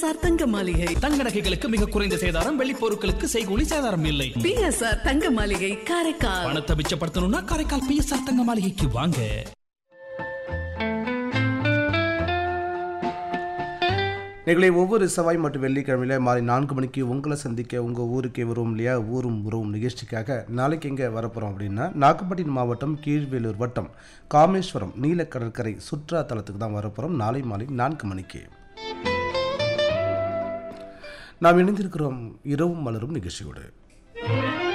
sir தங்க மாளிகை தங்க நகைகளுக்கு மிக குறைந்த சேதாரம் வெள்ளி பொருட்களுக்கு செய்கூலி சேதாரம் இல்லை பிஎஸ்ஆர் தங்க மாளிகை காரைக்கால் பணத்தை மிச்சப்படுத்தணும்னா காரைக்கால் பிஎஸ்ஆர் தங்க மாளிகைக்கு வாங்க நிகழை ஒவ்வொரு செவ்வாய் மற்றும் வெள்ளிக்கிழமையில மாலை நான்கு மணிக்கு உங்களை சந்திக்க உங்கள் ஊருக்கே வரும் இல்லையா ஊரும் உறவும் நிகழ்ச்சிக்காக நாளைக்கு எங்கே வரப்போகிறோம் அப்படின்னா நாகப்பட்டினம் மாவட்டம் கீழ்வேலூர் வட்டம் காமேஸ்வரம் நீல கடற்கரை சுற்றுலா தலத்துக்கு தான் வரப்போகிறோம் நாளை மாலை நான்கு மணிக்கு நாம் இணைந்திருக்கிறோம் இரவும் மலரும் நிகழ்ச்சியோடு